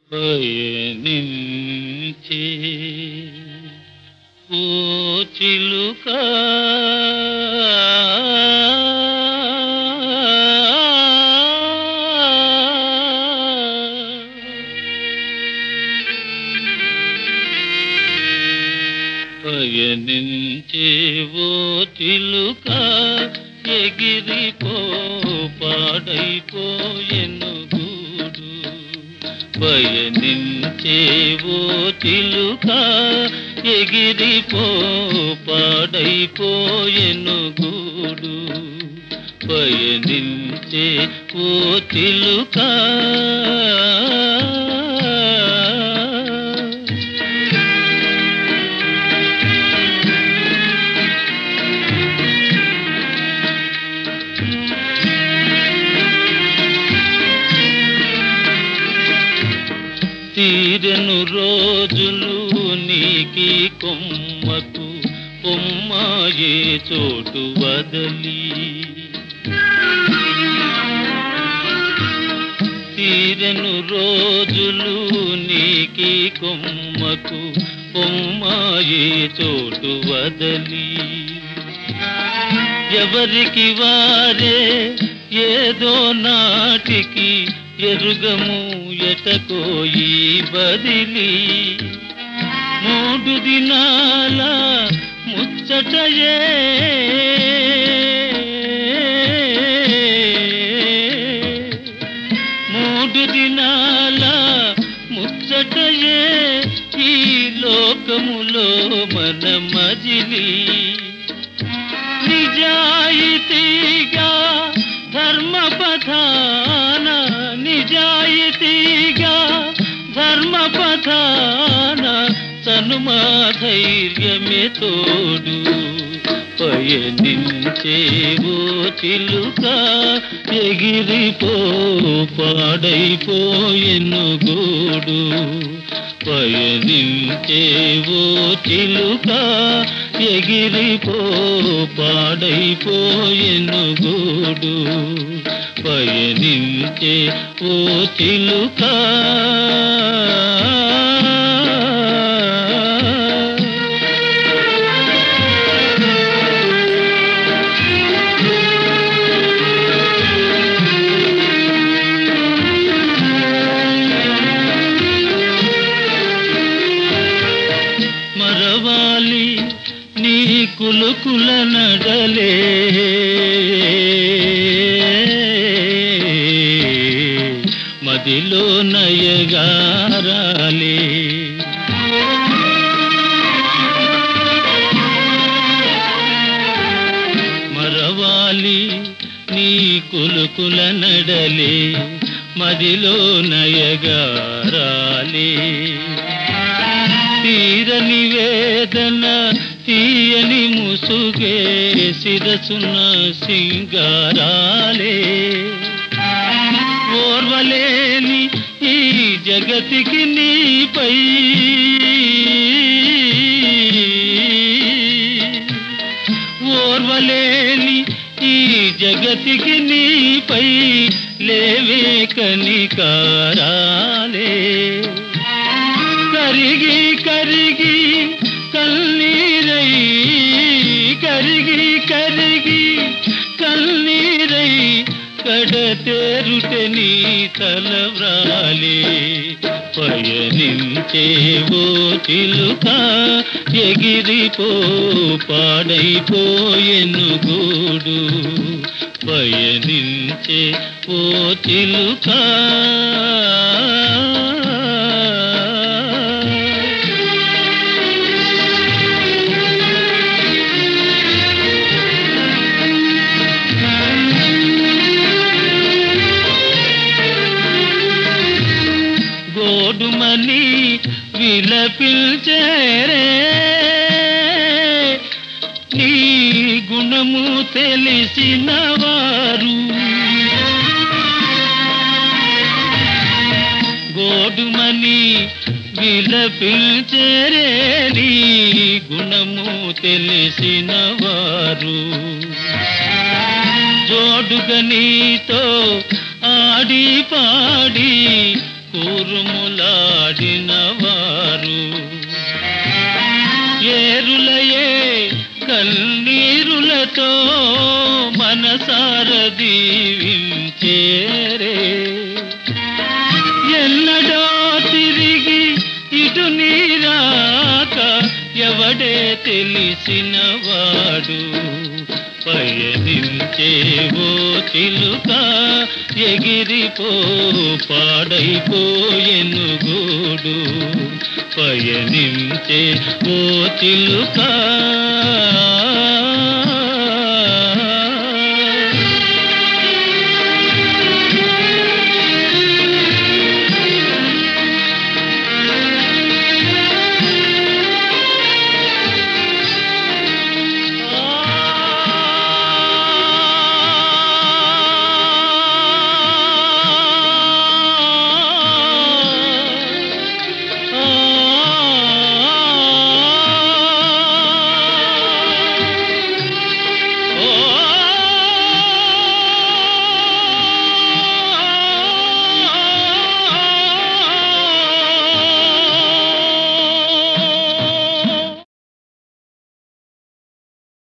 పయనించే ఓ చిలుక పయనించే ఓ చిలుక ఎగిరిపో పాడైపోయెను గూడు పయనించే ఓ చిలుక ఎగిరిపో పాడైపోయెను గూడు పయనించే ఓ చిలుక తీరెను రోజులు నీకి కొమ్మకు కొమ్మాయే చోటు వదలి తీరెను రోజులు నీకి కొమ్మకు కొమ్మాయే చోటు వదలి ఎవరికి వారే ఏదో నాటికి ఎరుగము ఎటకోయి బదిలి మూడు దినాల ముచ్చటయే మూడు దినాల ముచ్చటయే ఈ లోకములో మన మజిలి నిజాయితీగా ధర్మపథాన నిజాయితీగా ధర్మపథాన తనుమా ధైర్యమే తోడు పయనించేవో చిలుక ఎగిరిపో పాడైపోయెను గూడు పయనించేవో చిలుక ఎగిరిపో పాడైపోయెను గూడు పయనించే ఓ చిలుక మరవాలి నీ కులుకుల నడలే మదిలో నయగారాలే మరవాలి నీ కులుకుల నడలే మదిలో నయగారాలే తీరని వేదన తీయని ముసుగే శిరసున సింగారాలే ఓర్వలేని ఈ జగతికి నీపై ఓర్వలేని ఈ జగతికి నీపై లేవే కనికారాలే కరిగి కరిగి కన్నీరై కరిగి కరిగి కన్నీరై కడతేరుట నీ తలవ్రాలే పయనించేవో చిలుక ఎగిరిపో పాడైపోయెను గూడు పయనించే ఓ చిలుక గోడుమని విలపిల్చేరే నీ గుణము తెలిసిన వారు గోడుమని విలపిల్చేరే నీ గుణము తెలిసిన వారు జోడుగా నీతో ఆడి పాడి కూరుములాడిన వారు ఏరులయే కన్నీరులతో మనసార దీవించేరే ఎన్నడో తిరిగి ఇటు నీరాక ఎవడే తెలిసిన వాడు పయనించేవో చిలుక ఎగిరిపో పాడైపోయెను గూడు పయనించే ఓ చిలుక